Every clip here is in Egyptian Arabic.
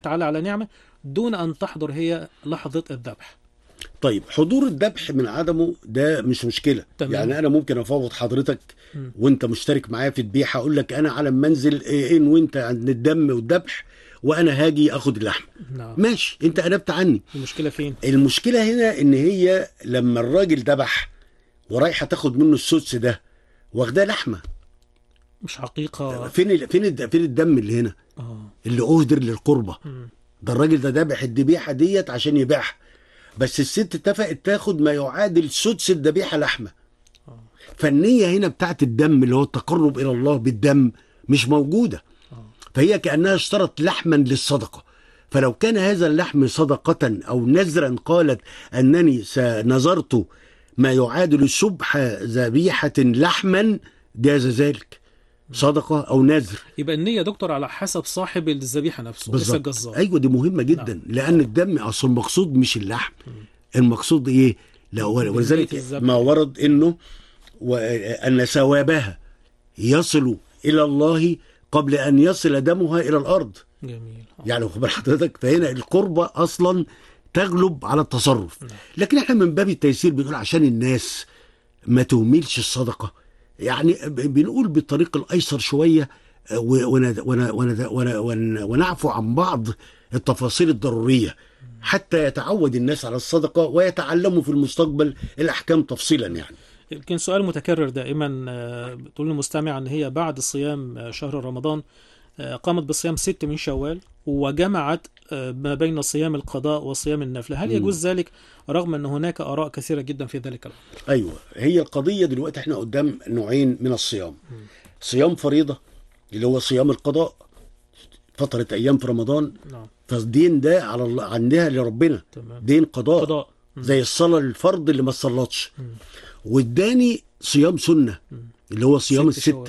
تعالى على نعمة دون أن تحضر هي لحظة الذبح طيب حضور الذبح من عدمه ده مش مشكله تمام. يعني انا ممكن افوض حضرتك مم. وانت مشترك معايا في الذبيحه اقول لك انا على ما انزل إيه ان وانت عند الدم والذبح وانا هاجي اخد اللحم نعم ماشي انت قلبت عني المشكلة فين؟ المشكله هنا ان هي لما الراجل ذبح ورايحه تاخد منه السدس ده واخداه لحمه مش حقيقة فين ال... فين الد... فين الدم اللي هنا آه. اللي اهدر للقربه مم. ده الراجل ده ذبح الذبيحه ديت عشان يبيعها بس الست اتفقت تاخد ما يعادل سدس الذبيحه لحمه آه. فالنيه هنا بتاعت الدم اللي هو التقرب الى الله بالدم مش موجوده آه. فهي كانها اشترت لحما للصدقه فلو كان هذا اللحم صدقه او نذرا قالت انني نذرت ما يعادل سبح ذبيحه لحما جاز ذلك صدقه او نذر يبقى النية يا دكتور على حسب صاحب الذبيحة نفسه ليس بالظبط الجزار ايوه دي مهمه جدا نعم. لان الدم اصل المقصود مش اللحم المقصود ايه لا بنية ولذلك الذبح. ما ورد انه وان ثوابها يصل الى الله قبل ان يصل دمها الى الارض جميل آه. يعني واخد بال حضرتك فهنا القربه اصلا تغلب على التصرف لكن احنا من باب التيسير بنقول عشان الناس ما تهملش الصدقه يعني ب- بنقول بالطريق الايسر شويه آه، و- ون- ون- ون- ون- ون- ونعفو عن بعض التفاصيل الضروريه حتى يتعود الناس على الصدقه ويتعلموا في المستقبل الاحكام تفصيلا يعني يمكن سؤال متكرر دائما آه، بتقول المستمع ان هي بعد صيام آه، شهر رمضان آه، قامت بصيام ست من شوال وجمعت آه، ما بين صيام القضاء وصيام النفل هل مم. يجوز ذلك رغم ان هناك اراء كثيره جدا في ذلك الامر ايوه هي القضيه دلوقتي احنا قدام نوعين من الصيام صيام فريضه اللي هو صيام القضاء فتره ايام في رمضان نعم فالدين ده على الله عندها لربنا تمام دين قضاء قضاء مم. زي الصلاه الفرض اللي ما صلتش مم. والتاني صيام سنه اللي هو صيام ست شوال. السته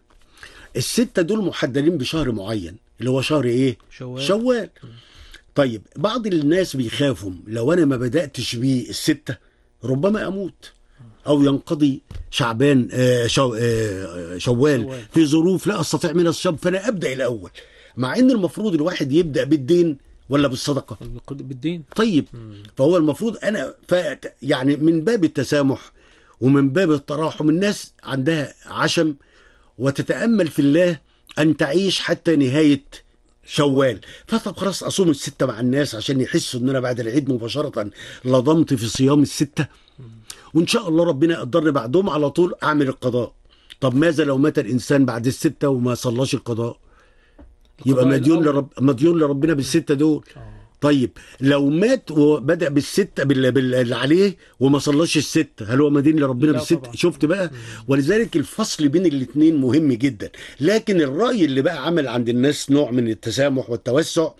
السته دول محددين بشهر معين اللي هو شهر ايه شوال شوال طيب بعض الناس بيخافوا لو انا ما بداتش بيه السته ربما اموت او ينقضي شعبان آه، شو آه، شوال شوال. في ظروف لا استطيع من الصيام فانا ابدا الاول مع ان المفروض الواحد يبدا بالدين ولا بالصدقه بالدين طيب مم. فهو المفروض انا ف يعني من باب التسامح ومن باب التراحم الناس عندها عشم وتتامل في الله ان تعيش حتى نهايه شوال فطب خلاص اصوم السته مع الناس عشان يحسوا ان انا بعد العيد مباشره لضمت في صيام السته وان شاء الله ربنا يقدرني بعدهم على طول اعمل القضاء طب ماذا لو مات الانسان بعد السته وما صلاش القضاء يبقى القضاء مديون الأول. لرب مديون لربنا بالسته دول آه. طيب لو مات وبدا بالسته بال- بال- اللي عليه وما صلاش السته هل هو مدين لربنا لا بالسته طبعا. شفت بقى ولذلك الفصل بين الاثنين مهم جدا لكن الراي اللي بقى عمل عند الناس نوع من التسامح والتوسع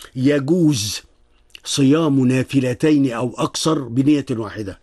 يجوز صيام نافلتين او اكثر بنيه واحده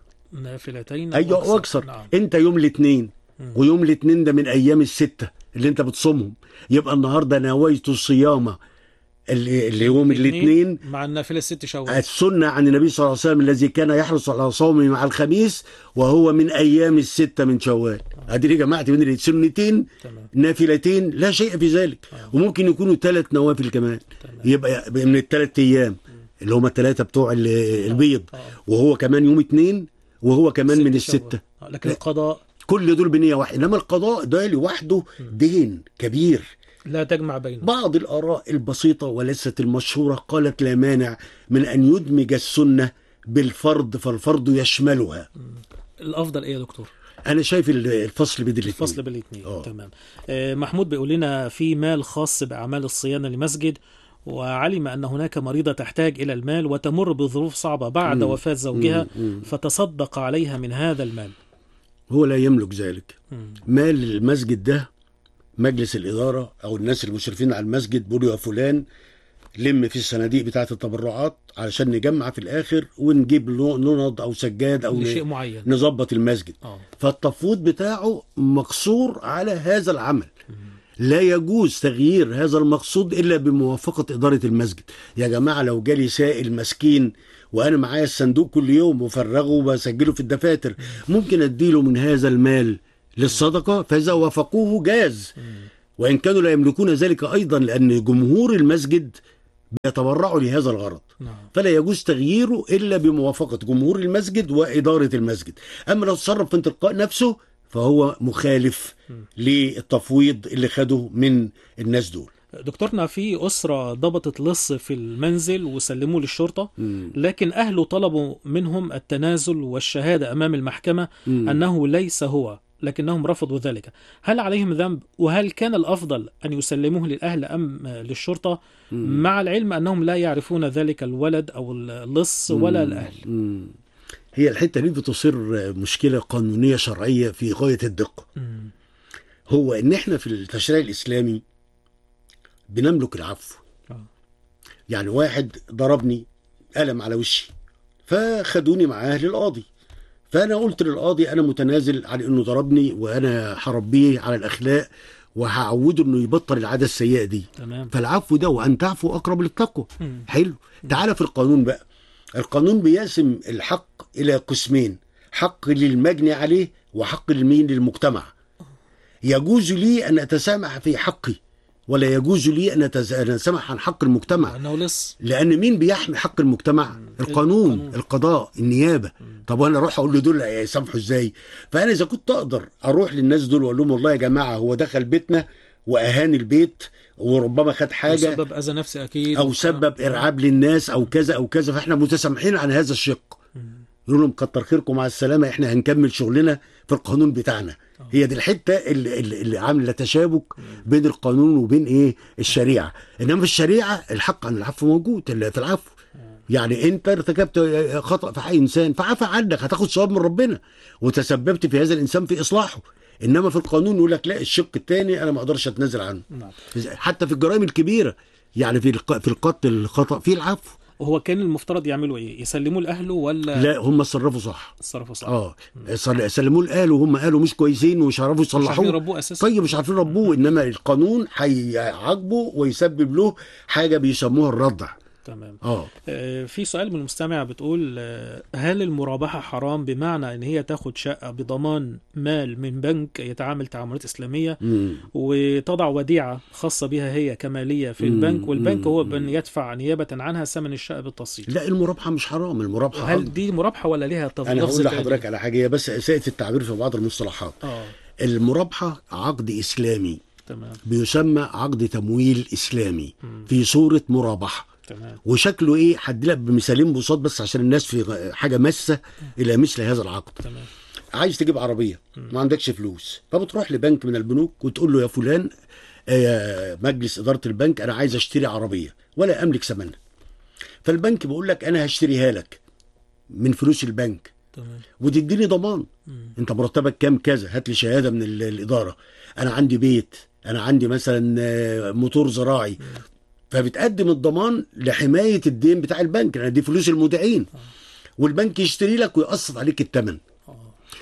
نافلتين ايوه أو واكثر نعم انت يوم الاثنين مم. ويوم الاثنين ده من ايام السته اللي انت بتصومهم يبقى النهارده نويت الصيام اللي اللي يوم الاثنين مع النافله الست شوال السنة عن النبي صلى الله عليه وسلم الذي كان يحرص على صومه مع الخميس وهو من أيام الستة من شوال هذه يا جماعة بين السنتين تمام نافلتين لا شيء في ذلك آه. وممكن يكونوا ثلاث نوافل كمان تمام يبقى من الثلاث أيام اللي هم الثلاثة بتوع ال- البيض آه. وهو كمان يوم اثنين وهو كمان من ست شوال. الستة آه، لكن القضاء كل دول بنية واحدة إنما القضاء ده لوحده دين كبير لا تجمع بينهم بعض الآراء البسيطة وليست المشهورة قالت لا مانع من أن يدمج السنة بالفرض فالفرض يشملها الافضل ايه يا دكتور أنا شايف ال- الفصل بين الاثنين الفصل بين الاثنين آه. تمام آه، محمود بيقول لنا في مال خاص باعمال الصيانه لمسجد وعلم ان هناك مريضه تحتاج الى المال وتمر بظروف صعبه بعد مم. وفاه زوجها مم. مم. فتصدق عليها من هذا المال هو لا يملك ذلك مم. مال المسجد ده مجلس الإدارة أو الناس المشرفين على المسجد بيقولوا يا فلان لم في الصناديق بتاعة التبرعات علشان نجمع في الآخر ونجيب له ننض أو سجاد أو لشيء ن- معين نظبط المسجد اه فالتفويض بتاعه مقصور على هذا العمل لا يجوز تغيير هذا المقصود الا بموافقه اداره المسجد يا جماعه لو جالي سائل مسكين وانا معايا الصندوق كل يوم وفرغه وبسجله في الدفاتر ممكن اديله من هذا المال للصدقه فاذا وافقوه جاز وان كانوا لا يملكون ذلك ايضا لان جمهور المسجد بيتبرعوا لهذا الغرض نعم فلا يجوز تغييره الا بموافقه جمهور المسجد واداره المسجد اما لو تصرف من تلقاء نفسه فهو مخالف للتفويض اللي خده من الناس دول دكتورنا في أسرة ضبطت لص في المنزل وسلموه للشرطة مم. لكن أهله طلبوا منهم التنازل والشهادة أمام المحكمة مم. أنه ليس هو لكنهم رفضوا ذلك هل عليهم ذنب وهل كان الأفضل أن يسلموه للأهل أم للشرطة مم. مع العلم أنهم لا يعرفون ذلك الولد أو اللص ولا الأهل مم. هي الحته دي بتصير مشكله قانونيه شرعيه في غايه الدقه مم. هو ان احنا في التشريع الاسلامي بنملك العفو آه. يعني واحد ضربني قلم على وشي فخدوني معاه للقاضي فانا قلت للقاضي انا متنازل عن انه ضربني وانا هربيه على الاخلاق وهعوده انه يبطل العاده السيئه دي تمام فالعفو ده وان تعفو اقرب للتقوى مم. حلو تعال في القانون بقى القانون بيقسم الحق الى قسمين حق للمجني عليه وحق للمين للمجتمع يجوز لي ان اتسامح في حقي ولا يجوز لي ان أتز- أن اتسامح عن حق المجتمع أنه لص لان مين بيحمي حق المجتمع القانون القانون. القضاء النيابه طب وانا اروح اقول لدول يسامحوا ازاي فانا اذا كنت اقدر اروح للناس دول واقول لهم والله يا جماعه هو دخل بيتنا واهان البيت وربما خد حاجه سبب أذى نفسي أكيد او سبب ارعاب للناس او كذا او كذا فاحنا متسامحين عن هذا الشق يقول لهم كتر خيركم مع السلامه احنا هنكمل شغلنا في القانون بتاعنا هي دي الحته اللي, اللي, اللي عامله تشابك بين القانون وبين ايه الشريعه انما في الشريعه الحق عن العفو موجود ال- في العفو يعني انت ارتكبت خطا في حق انسان فعفى عنك هتاخد ثواب من ربنا وتسببت في هذا الانسان في اصلاحه انما في القانون يقول لك لا الشق الثاني انا ما اقدرش اتنازل عنه نعم حتى في الجرائم الكبيره يعني في الق- في القتل الخطا في العفو وهو كان المفترض يعملوا إيه يسلموه لأهله ولا لا هم اتصرفوا صح تصرفوا صح اه صل- سلموه لاهله وهم قالوا مش كويسين ومش عارفوا مش عارفين يصلحوه يربوه أساسا طيب مش عارفين يربوه انما القانون هيعاقبه ويسبب له حاجه بيسموها الردع تمام اه آه، في سؤال من المستمع بتقول آه، هل المرابحة حرام بمعنى ان هي تاخد شقة بضمان مال من بنك يتعامل تعاملات اسلامية مم. وتضع وديعة خاصة بها هي كمالية في مم، البنك والبنك هو مم. من يدفع نيابة عنها ثمن الشقة بالتقسيط لا المرابحه مش حرام المرابحه هل عقد. دي مرابحة ولا ليها تف- انا لفظ هقول تاني؟ لحضرتك على حاجه هي بس اساءه التعبير في بعض المصطلحات اه المرابحه عقد اسلامي تمام بيسمى عقد تمويل اسلامي مم. في صوره مرابحه تمام وشكله ايه هدي لك بمثالين بساط بس عشان الناس في حاجه ماسه الى مثل هذا العقد تمام عايز تجيب عربيه ما عندكش فلوس فبتروح لبنك من البنوك وتقول له يا فلان آه، مجلس اداره البنك انا عايز اشتري عربيه ولا املك ثمنها فالبنك بيقول لك انا هشتريها لك من فلوس البنك تمام وتديني ضمان مم. انت مرتبك كام كذا هات لي شهاده من ال- الاداره انا عندي بيت انا عندي مثلا آه، موتور زراعي فبتقدم الضمان لحمايه الدين بتاع البنك لان دي فلوس المودعين والبنك يشتري لك ويقسط عليك الثمن اه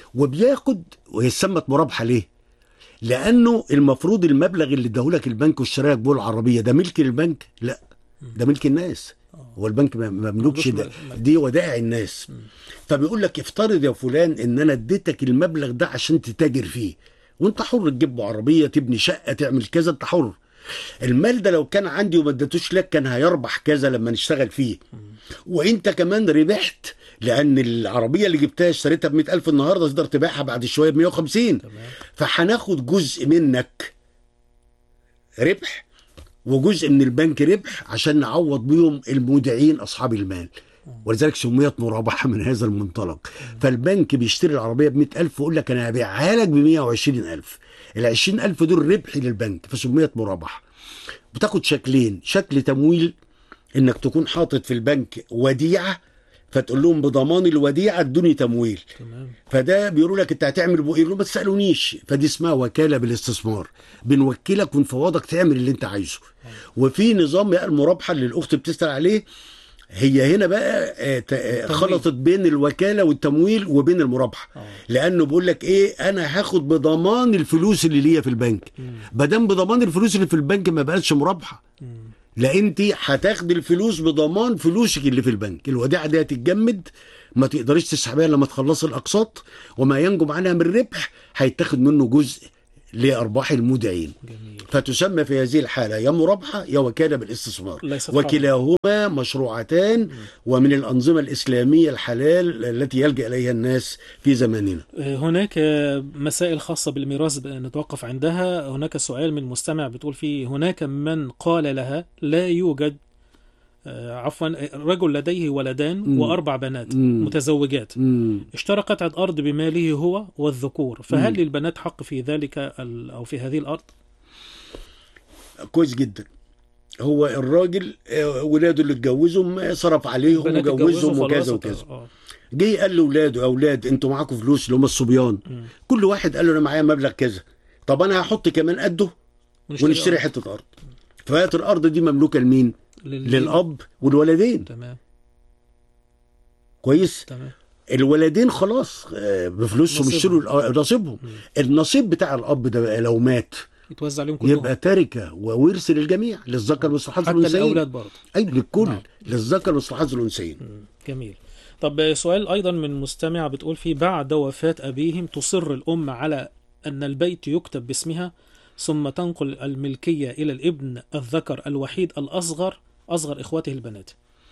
وبياخد وهي اتسمت مرابحه ليه؟ لانه المفروض المبلغ اللي اداهولك البنك واشترى لك بيه العربيه ده ملك للبنك؟ لا ده ملك الناس هو البنك ما ما مملكش عندوش ده ملك. دي ودائع الناس فبيقول لك افترض يا فلان ان انا اديتك المبلغ ده عشان تتاجر فيه وانت حر تجيب له عربيه تبني شقه تعمل كذا انت حر المال ده لو كان عندي وما اديتوش لك كان هيربح كذا لما نشتغل فيه وانت كمان ربحت لان العربيه اللي جبتها اشتريتها ب 100000 النهارده تقدر تبيعها بعد شويه ب 150 تمام فهناخد جزء منك ربح وجزء من البنك ربح عشان نعوض بيهم المودعين اصحاب المال ولذلك سميت مرابحه من هذا المنطلق فالبنك بيشتري العربيه ب 100000 ويقول لك انا هبيعها لك ب 120000 ال 20000 دول ربح للبنك فسميت مرابحه بتاخد شكلين شكل تمويل انك تكون حاطط في البنك وديعه فتقول لهم بضمان الوديعه ادوني تمويل تمام فده بيقولوا لك انت هتعمل بو ايه يقولوا ما تسالونيش فدي اسمها وكاله بالاستثمار بنوكلك ونفوضك تعمل اللي انت عايزه وفي نظام بقى المرابحه اللي الاخت بتسال عليه هي هنا بقى آه، ت- آه، تمويل. خلطت بين الوكاله والتمويل وبين المرابحه اه لانه بيقول لك ايه انا هاخد بضمان الفلوس اللي ليا في البنك ما دام بضمان الفلوس اللي في البنك ما بقتش مرابحه مم. لا انت هتاخدي الفلوس بضمان فلوسك اللي في البنك الوديعه دي هتتجمد ما تقدريش تسحبيها لما تخلصي الاقساط وما ينجم عنها من ربح هيتاخد منه جزء لارباح المودعين جميل فتسمى في هذه الحاله يا مرابحه يا وكاله بالاستثمار ليست حرام. وكلاهما مشروعتان ومن الانظمه الاسلاميه الحلال التي يلجا اليها الناس في زماننا هناك مسائل خاصة بالميراث نتوقف عندها هناك سؤال من مستمع بتقول فيه هناك من قال لها لا يوجد آه، عفوا رجل لديه ولدان مم. وأربع بنات مم. متزوجات مم. اشترى قطعة أرض بماله هو والذكور فهل مم. للبنات حق في ذلك ال- أو في هذه الأرض كويس جدا هو الراجل آه، ولاده اللي اتجوزهم صرف عليهم بنات وجوزهم اتجوزوا وكذا خلاص وكذا آه. جه قال لاولاده اولاد انتوا معاكم فلوس اللي هم الصبيان مم. كل واحد قال له انا معايا مبلغ كذا طب انا هحط كمان قده ونشتري أرض. حته ارض فهات الارض دي مملوكه لمين لل- للاب والولدين تمام كويس تمام الولدين خلاص آه، بفلوسهم نصيبهم. يشتروا الأ- نصيبهم مم. النصيب بتاع الاب ده بقى لو مات يتوزع عليهم كلهم يبقى تركه وورث للجميع للذكر مثل حظ حتى الانثيين الأولاد برضه اي للكل نعم. للذكر مثل حظ الانثيين مم. جميل طب سؤال أيضا من مستمع بتقول فيه بعد وفاة أبيهم تصر الأم على أن البيت يكتب باسمها ثم تنقل الملكية إلى الابن الذكر الوحيد الأصغر أصغر إخواته البنات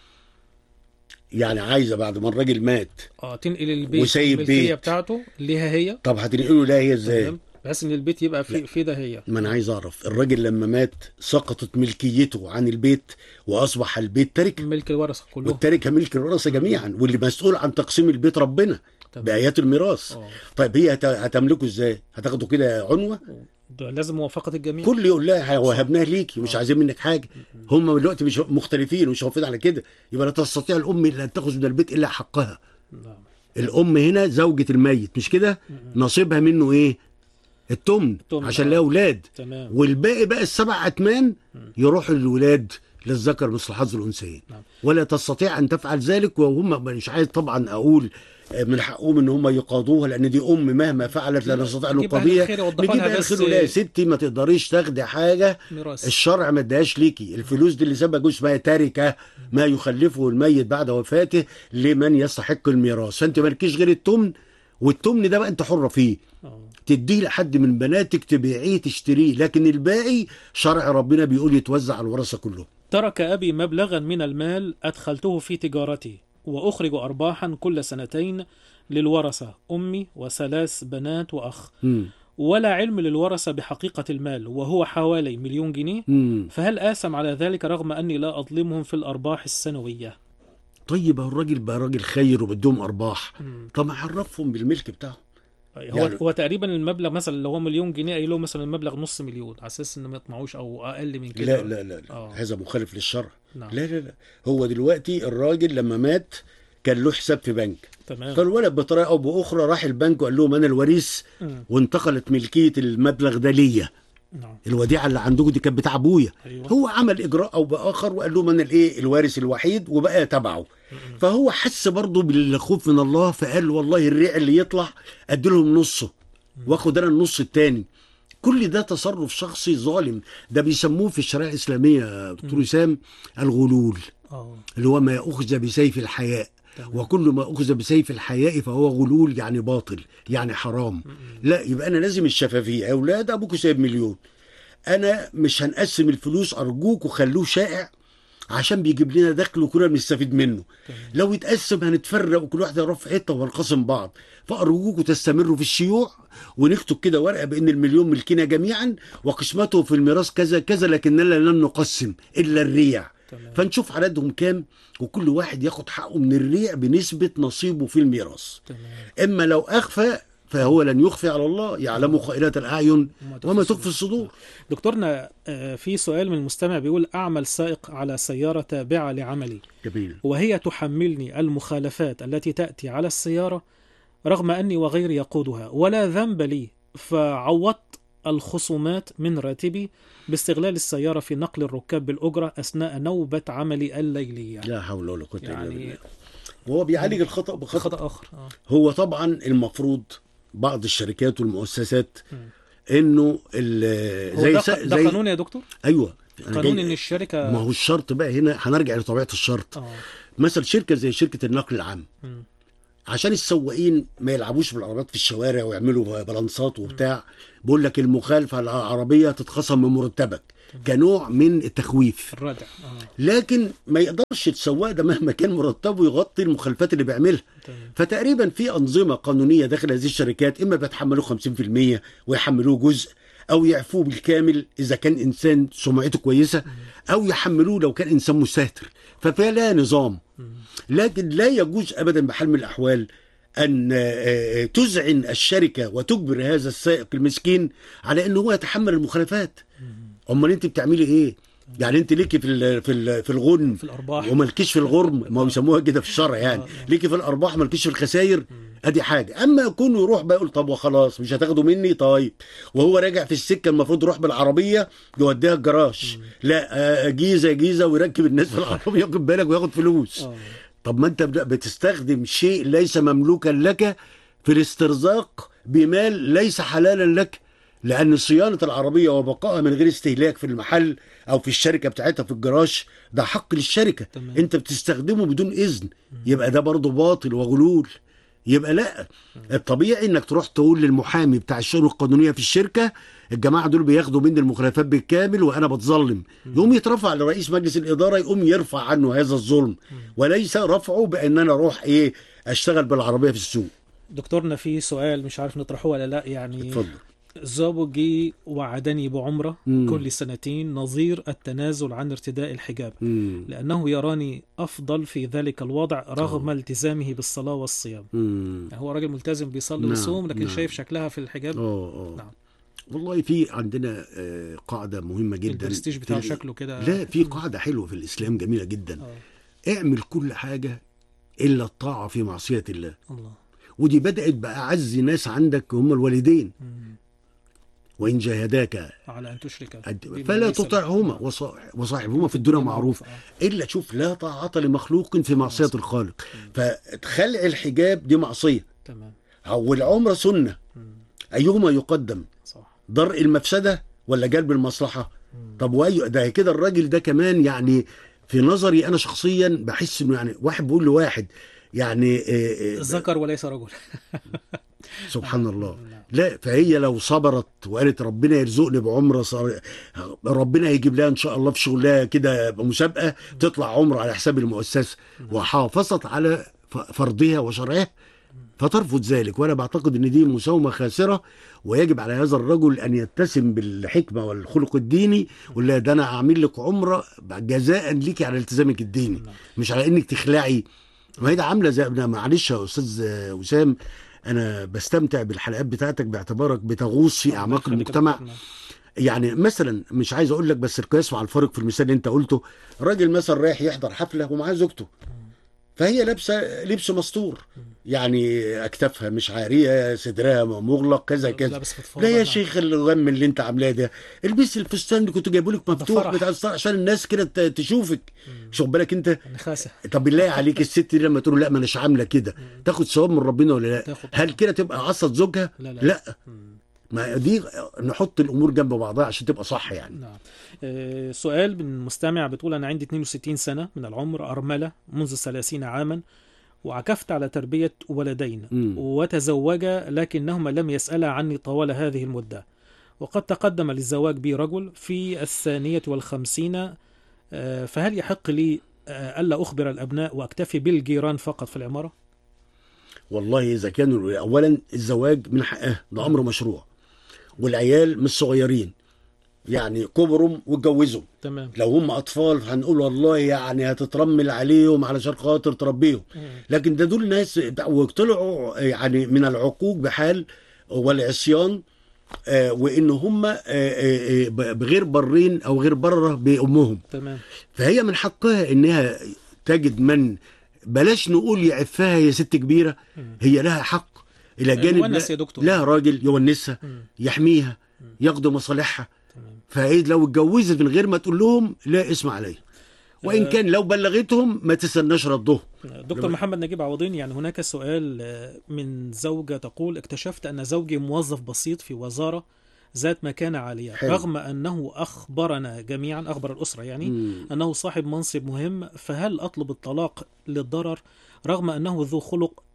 يعني عايزه بعد ما الراجل مات اه تنقل البيت وسايب الملكية بيت. بتاعته ليها هي طب هتنقله لا هي ازاي تمام بحيث ان البيت يبقى في في ده هي ما انا عايز اعرف الراجل لما مات سقطت ملكيته عن البيت واصبح البيت تركه ملك الورثة كلهم والتركه ملك الورثه جميعا واللي مسؤول عن تقسيم البيت ربنا تمام. بايات الميراث اه طيب هي هت- هتملكه ازاي هتاخده كده عنوه ده لازم موافقة الجميع كل يقول لها وهبناه ليكي مش آه. عايزين منك حاجه هم دلوقتي مش مختلفين ومش واقفين على كده يبقى لا تستطيع الام الا ان تاخذ من البيت الا حقها نعم الام هنا زوجة الميت مش كده نصيبها منه ايه التمن التمن، عشان آه. لها اولاد تمام والباقي بقى السبع اتمان يروحوا للولاد للذكر مثل حظ الانثيين نعم. ولا تستطيع ان تفعل ذلك وهم مش عايز طبعا اقول من حقهم ان هم يقاضوها لان دي ام مهما فعلت لا نستطيع ان نجيب أهل نقاضيها الخير يوضحوا نجيب لها اهل بس الخير لا يا ستي ما تقدريش تاخدي حاجه ميراث الشرع ما اداهاش ليكي الفلوس دي اللي سابها جوز اسمها تركه ما يخلفه الميت بعد وفاته لمن يستحق الميراث فانت مالكيش غير التمن والتمن ده بقى انت حره فيه آه. تديه لحد من بناتك تبيعيه تشتريه لكن الباقي شرع ربنا بيقول يتوزع على الورثه كلهم ترك أبي مبلغا من المال أدخلته في تجارتي وأخرج أرباحا كل سنتين للورثة أمي وثلاث بنات وأخ مم. ولا علم للورثة بحقيقة المال وهو حوالي مليون جنيه مم. فهل آثم على ذلك رغم أني لا أظلمهم في الأرباح السنوية طيب هو الراجل بقى راجل خير وبدهم ارباح مم. طب ما عرفهم بالملك بتاعهم هو, يعني- هو تقريبا المبلغ مثلا لو هو مليون جنيه قايل له مثلا المبلغ نص مليون على اساس ان ما يطمعوش او اقل من كده لا لا لا, لا. آه. هذا مخالف للشرع نعم لا لا لا هو دلوقتي الراجل لما مات كان له حساب في بنك تمام فالولد بطريقه او باخرى راح البنك وقال لهم انا الوريث مم. وانتقلت ملكيه المبلغ ده ليا نعم الوديعه اللي عندكم دي كانت بتاع ابويا ايوه هو عمل اجراء او باخر وقال لهم انا الايه الوارث الوحيد وبقى تبعه فهو حس برضه بالخوف من الله فقال والله الريع اللي يطلع ادي لهم نصه واخد انا النص التاني كل ده تصرف شخصي ظالم ده بيسموه في الشريعه الاسلاميه يا دكتور وسام الغلول اه اللي هو ما اخذ بسيف الحياء تمام. وكل ما اخذ بسيف الحياء فهو غلول يعني باطل يعني حرام لا يبقى انا لازم الشفافيه يا اولاد ابوكوا سايب مليون انا مش هنقسم الفلوس ارجوك وخلوه شائع عشان بيجيب لنا دخل وكلنا بنستفيد منه تمام. لو يتقسم هنتفرق وكل واحد هيروح في حته وهنقسم بعض فارجوكوا تستمروا في الشيوع ونكتب كده ورقه بان المليون ملكنا جميعا وقسمته في الميراث كذا كذا لكننا لن نقسم الا الريع تمام فنشوف عددهم كام وكل واحد ياخد حقه من الريع بنسبة نصيبه في الميراث تمام إما لو أخفى فهو لن يخفي على الله يعلم خائنة الأعين وما تخفي الصدور دكتورنا آه، في سؤال من المستمع بيقول أعمل سائق على سيارة تابعة لعملي جميل وهي تحملني المخالفات التي تأتي على السيارة رغم أني وغيري يقودها ولا ذنب لي فعوضت الخصومات من راتبي باستغلال السيارة في نقل الركاب بالأجرة أثناء نوبة عملي الليلية لا حول ولا قوة إلا يعني بالله وهو بيعالج الخطأ بخطأ خطأ آخر آه. هو طبعا المفروض بعض الشركات والمؤسسات مم. انه ال- هو زي ده, س- ده زي قانون يا دكتور ايوه أنا قانون جاي- ان الشركة ما هو الشرط بقى هنا هنرجع لطبيعه الشرط آه. مثلا شركه زي شركه النقل العام مم. عشان السواقين ما يلعبوش بالعربيات في الشوارع ويعملوا بالانسات وبتاع بقول لك المخالفه العربيه تتخصم من مرتبك كنوع من التخويف الردع اه لكن ما يقدرش السواق ده مهما كان مرتبه يغطي المخالفات اللي بيعملها تمام فتقريبا في انظمه قانونيه داخل هذه الشركات اما بيتحملوه 50% ويحملوه جزء او يعفوه بالكامل اذا كان انسان سمعته كويسه او يحملوه لو كان انسان مستهتر ففيها نظام لكن لا يجوز ابدا بحال من الاحوال ان آه، آه، تذعن الشركه وتجبر هذا السائق المسكين على ان هو يتحمل المخالفات امال انت بتعملي ايه يعني انت ليكي في ال- في ال- في الغنم في الارباح ومالكيش في الغرم ما هو بيسموها كده في الشرع يعني آه. ليكي في الارباح مالكيش في الخسائر ادي حاجه اما يكون يروح بقى يقول طب وخلاص مش هتاخدوا مني طيب وهو راجع في السكه المفروض يروح بالعربيه يوديها الجراج لا آه، جيزه جيزه ويركب الناس في العربيه ياخد بالك وياخد فلوس اه طب ما انت بت- بتستخدم شيء ليس مملوكا لك في الاسترزاق بمال ليس حلالا لك لان صيانه العربيه وبقائها من غير استهلاك في المحل او في الشركه بتاعتها في الجراج ده حق للشركه تمام. انت بتستخدمه بدون اذن يبقى ده برضه باطل وغلول يبقى لا الطبيعي انك تروح تقول للمحامي بتاع الشؤون القانونيه في الشركه الجماعه دول بياخدوا مني المخالفات بالكامل وانا بتظلم يقوم يترفع لرئيس مجلس الاداره يقوم يرفع عنه هذا الظلم وليس رفعه بان انا اروح ايه اشتغل بالعربيه في السوق دكتورنا في سؤال مش عارف نطرحه ولا لا يعني اتفضل زوجي وعدني بعمرة مم. كل سنتين نظير التنازل عن ارتداء الحجاب مم. لأنه يراني أفضل في ذلك الوضع رغم التزامه بالصلاة والصيام مم. هو راجل ملتزم بيصلي نعم، ويصوم لكن نعم. شايف شكلها في الحجاب اه اه نعم. والله في عندنا آه، قاعده مهمه جدا البرستيج بتاعه في- شكله كده لا في قاعده حلوه في الاسلام جميله جدا آه. اعمل كل حاجه الا الطاعه في معصيه الله الله ودي بدات باعز ناس عندك هم الوالدين مم. وان جاهداك على أن تشرك أد- بما فلا ليس لك. تطعهما وصاح- وصاحبهما في الدنيا معروف آه. الا شوف لا طاعه لمخلوق في معصيه الخالق فخلع الحجاب دي معصيه تمام والعمره سنه مم. ايهما يقدم صح درء المفسده ولا جلب المصلحه مم. طب واي ده كده الراجل ده كمان يعني في نظري انا شخصيا بحس انه يعني واحد بيقول لواحد يعني آه، آه، ذكر وليس رجل سبحان الله نعم. لا فهي لو صبرت وقالت ربنا يرزقني بعمره صار ربنا هيجيب لها ان شاء الله في شغلها كده مسابقه تطلع عمره على حساب المؤسسه وحافظت على ف- فرضها وشرعها فترفض ذلك وانا بعتقد ان دي مساومه خاسره ويجب على هذا الرجل ان يتسم بالحكمه والخلق الديني ولا ده انا هعمل لك عمره جزاء ليكي على التزامك الديني نعم. مش على انك تخلعي ما هي ده عامله زي أنا معلش يا استاذ آه، وسام انا بستمتع بالحلقات بتاعتك باعتبارك بتغوص في اعماق خليك المجتمع دكتورنا. يعني مثلا مش عايز اقول لك بس القياس مع الفرق في المثال اللي انت قلته راجل مثلا رايح يحضر حفله ومعاه زوجته فهي لابسه لبس مستور يعني اكتافها مش عاريه صدرها مغلق كذا كذا لابس فضفاضة، لا يا نعم. شيخ الغم اللي انت عاملاه ده البسي الفستان اللي كنت جايبه لك مفتوح فرح. بتاع الصلاة عشان الناس كده ت- تشوفك شوف بالك انت نخاسة طب بالله عليك الست دي لما تقول لا ما اناش عامله كده تاخد ثواب من ربنا ولا لا تاخد هل كده تبقى عصت زوجها لا لا, لا مم. ما دي نحط الامور جنب بعضها عشان تبقى صح يعني نعم آه، سؤال من مستمع بتقول أنا عندي 62 سنة من العمر أرملة منذ 30 عاما وعكفت على تربية ولدين مم. وتزوجا لكنهما لم يسألا عني طوال هذه المدة وقد تقدم للزواج بي رجل في الثانية والخمسين آه، فهل يحق لي آه، ألا أخبر الأبناء وأكتفي بالجيران فقط في العمارة؟ والله اذا كانوا اولا الزواج من حقها ده امر مشروع والعيال مش صغيرين يعني كبروا واتجوزوا تمام لو هم اطفال هنقول والله يعني هتترمل عليهم علشان خاطر تربيهم لكن ده دول ناس وطلعوا يعني من العقوق بحال والعصيان آه، وان هم آه، آه، آه، بغير برين او غير بره بامهم تمام فهي من حقها انها تجد من بلاش نقول يعفها هي ست كبيره مم. هي لها حق الى جانب يونس لا- يا دكتور. لها راجل يونسها مم. يحميها ياخدوا مصالحها تمام فايه لو اتجوزت من غير ما تقول لهم لا اسم عليها وان آه. كان لو بلغتهم ما تستناش ردهم دكتور محمد نجيب عوضين يعني هناك سؤال آه، من زوجة تقول اكتشفت أن زوجي موظف بسيط في وزارة ذات مكانة عالية حلو. رغم أنه أخبرنا جميعا أخبر الأسرة يعني مم. أنه صاحب منصب مهم فهل أطلب الطلاق للضرر رغم أنه ذو خلق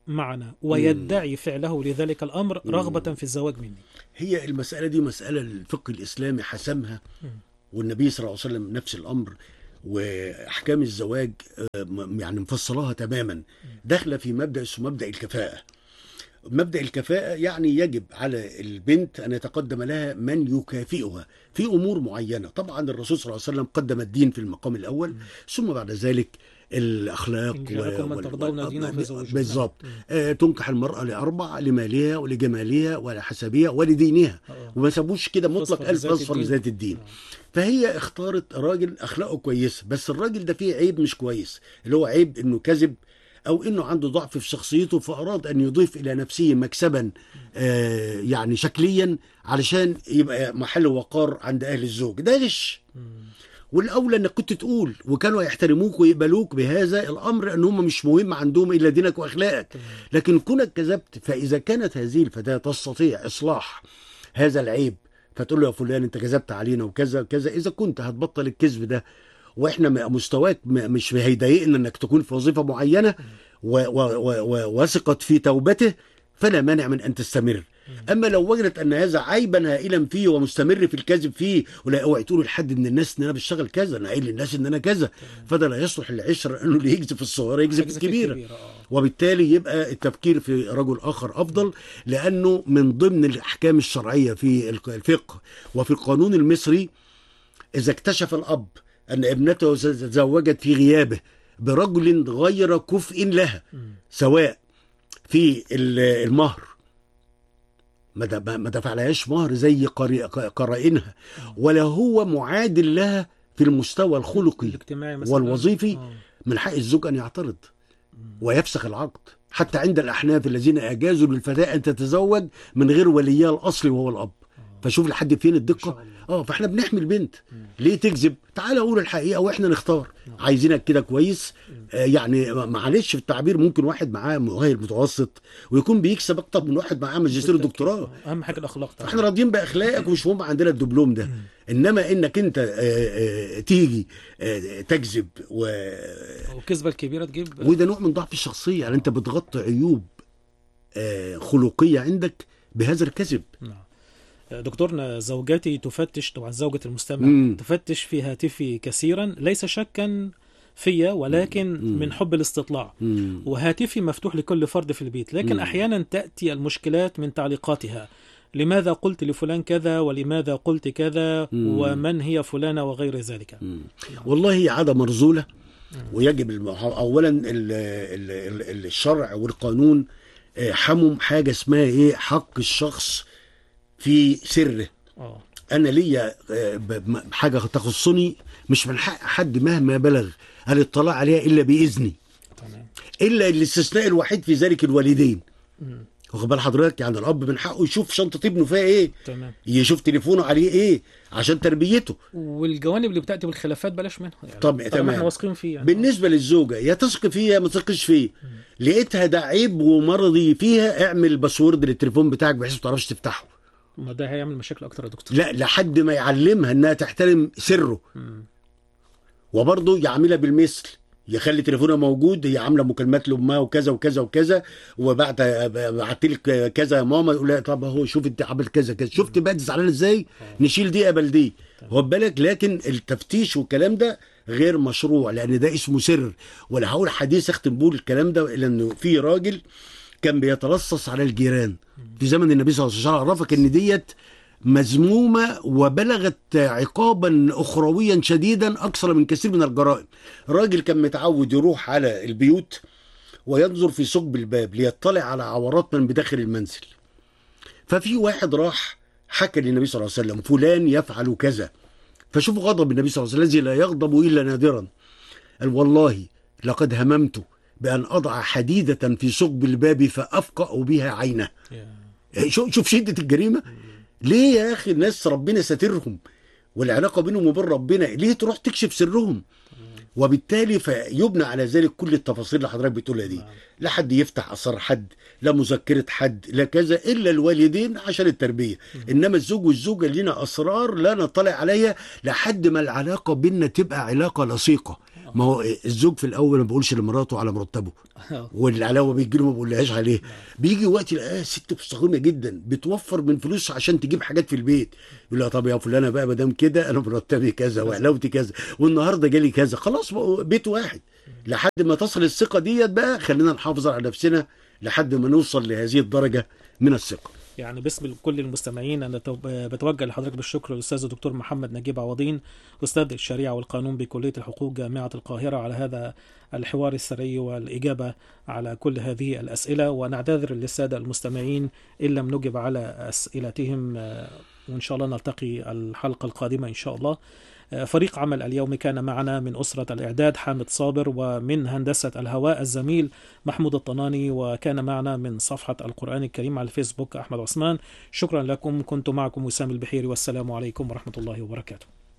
معنا ويدعي فعله لذلك الأمر رغبة في الزواج مني هي المسألة دي مسألة الفقه الإسلامي حسمها والنبي صلى الله عليه وسلم نفس الأمر وأحكام الزواج آه، م- يعني مفصلاها تماما داخلة في مبدأ اسمه مبدأ الكفاءة مبدأ الكفاءة يعني يجب على البنت أن يتقدم لها من يكافئها في أمور معينة طبعا الرسول صلى الله عليه وسلم قدم الدين في المقام الأول ثم بعد ذلك الأخلاق إن جاءكم من وال- ترضون وال- دينه فزوجوه. بالظبط نعم. آه، تنكح المرأة لأربع لمالها ولجمالها ولحسبها ولدينها آه. وما سابوش كده مطلق فاصفر ألف بذات أصفر الدين. لذات الدين نعم. فهي اختارت راجل أخلاقه كويسة بس الراجل ده فيه عيب مش كويس اللي هو عيب إنه كذب أو إنه عنده ضعف في شخصيته فأراد أن يضيف إلى نفسه مكسبا آه يعني شكليا علشان يبقى محل وقار عند أهل الزوج ده غش مم. والاولى انك كنت تقول وكانوا يحترموك ويقبلوك بهذا الامر ان هم مش مهم عندهم الا دينك واخلاقك تمام. لكن كونك كذبت فاذا كانت هذه الفتاه تستطيع اصلاح هذا العيب فتقول له يا فلان انت كذبت علينا وكذا وكذا اذا كنت هتبطل الكذب ده واحنا م- مستواك م- مش هيضايقنا انك تكون في وظيفه معينه و- و- و- و- وثقت في توبته فلا مانع من ان تستمر اما لو وجدت ان هذا عيبا هائلا فيه ومستمر في الكذب فيه ولا اوعي تقول لحد من الناس ان انا بشتغل كذا انا قايل للناس ان انا كذا فده لا يصلح للعشره انه اللي يكذب في الصغيره يكذب في حاجة زي الكبيره الكبيرة، آه. وبالتالي يبقى التفكير في رجل اخر افضل لانه من ضمن الاحكام الشرعيه في الفقه وفي القانون المصري اذا اكتشف الاب ان ابنته تزوجت في غيابه برجل غير كفء لها مم. سواء في ال- المهر ما د- ما دفعلهاش مهر زي قري- قرائنها ولا هو معادل لها في المستوى الخلقي الاجتماعي مثلا والوظيفي آه. من حق الزوج ان يعترض ويفسخ العقد حتى عند الاحناف الذين اجازوا للفتاه ان تتزوج من غير وليها الاصلي وهو الاب فشوف لحد فين ما الدقه شاء الله. اه فاحنا بنحمي البنت ليه تكذب تعال قول الحقيقه واحنا نختار عايزينك كده كويس آه يعني معلش في التعبير ممكن واحد معاه مؤهل متوسط ويكون بيكسب اكتر من واحد معاه ماجستير بالتأكيد. ودكتوراه آه. اهم حاجه الاخلاق طبعا فاحنا راضيين باخلاقك ومش مهم عندنا الدبلوم ده انما انك انت آه، آه، تيجي آه، تكذب و... والكذبه الكبيره تجيب وده نوع من ضعف الشخصيه يعني انت بتغطي عيوب آه، خلقيه عندك بهذا الكذب نعم دكتورنا زوجتي تفتش طبعا زوجة المستمع مم. تفتش في هاتفي كثيرا ليس شكا فيا ولكن من حب الاستطلاع مم. وهاتفي مفتوح لكل فرد في البيت لكن مم. أحيانا تأتي المشكلات من تعليقاتها لماذا قلت لفلان كذا ولماذا قلت كذا مم. ومن هي فلانة وغير ذلك مم. والله هي عاده مرذوله ويجب الم... اولا ال... ال... ال... الشرع والقانون آه، حموا حاجه اسمها ايه حق الشخص في سره اه انا ليا آه، ب- م- حاجه تخصني مش من حق حد مهما بلغ الاطلاع عليها الا باذني تمام الا الاستثناء الوحيد في ذلك الوالدين مم. واخد بال حضرتك يعني الاب من حقه يشوف شنطه ابنه فيها ايه تمام يشوف تليفونه عليه ايه عشان تربيته والجوانب اللي بتأتي بالخلافات بلاش منها يعني طب- طالما تمام. احنا واثقين فيه يعني بالنسبه للزوجه يا تثق فيها ما تثقش فيه لقيتها ده عيب ومرضي فيها اعمل باسورد للتليفون بتاعك بحيث ما تعرفش تفتحه ما ده هيعمل مشاكل اكتر يا دكتور لا لحد ما يعلمها انها تحترم سره مم. وبرضه يعملها بالمثل يخلي تليفونها موجود هي عامله مكالمات لامها وكذا وكذا وكذا وبعت بعت لك كذا يا ماما يقول لها طب اهو شوف انت عملت كذا كذا شفت بقى دي زعلانه ازاي نشيل دي قبل دي خد بالك لكن التفتيش والكلام ده غير مشروع لان ده اسمه سر ولا هقول حديث اختم بيه الكلام ده لانه في راجل كان بيتلصص على الجيران في زمن النبي صلى الله عليه وسلم عرفك ان ديت مذمومة وبلغت عقابا أخرويا شديدا أكثر من كثير من الجرائم راجل كان متعود يروح على البيوت وينظر في ثقب الباب ليطلع على عورات من بداخل المنزل ففي واحد راح حكى للنبي صلى الله عليه وسلم فلان يفعل كذا فشوف غضب النبي صلى الله عليه وسلم الذي لا يغضب إلا نادرا قال والله لقد هممت بأن أضع حديدة في ثقب الباب فأفقأ بها عينه يا. شوف شوف شدة الجريمة ليه يا أخي الناس ربنا ساترهم والعلاقة بينهم وبين ربنا ليه تروح تكشف سرهم وبالتالي فيبنى على ذلك كل التفاصيل اللي حضرتك بتقولها دي لا حد يفتح أسرار حد لا مذكرة حد لا كذا إلا الوالدين عشان التربية إنما الزوج والزوجة لنا أسرار لا نطلع عليها لحد ما العلاقة بيننا تبقى علاقة لصيقة ما هو الزوج في الاول ما بيقولش لمراته على مرتبه آه. والعلاوه بيجي له ما بيقولهاش عليه بيجي وقت يلاقيها ست مستقيمه جدا بتوفر من فلوس عشان تجيب حاجات في البيت يقول لها طب يا فلانه بقى ما دام كده انا مرتبي كذا وعلاوتي كذا والنهارده جالي كذا خلاص بقوا بيت واحد لحد ما تصل الثقه ديت بقى خلينا نحافظ على نفسنا لحد ما نوصل لهذه الدرجه من الثقه يعني باسم كل المستمعين انا تو- بتوجه لحضرتك بالشكر الاستاذ الدكتور محمد نجيب عوضين استاذ الشريعه والقانون بكليه الحقوق جامعه القاهره على هذا الحوار السري والاجابه على كل هذه الاسئله ونعتذر للساده المستمعين ان لم نجب على اسئلتهم آه، وان شاء الله نلتقي الحلقه القادمه ان شاء الله آه، فريق عمل اليوم كان معنا من أسرة الإعداد حامد صابر ومن هندسة الهواء الزميل محمود الطناني وكان معنا من صفحة القرآن الكريم على الفيسبوك أحمد عثمان شكرا لكم كنت معكم وسام البحيري والسلام عليكم ورحمة الله وبركاته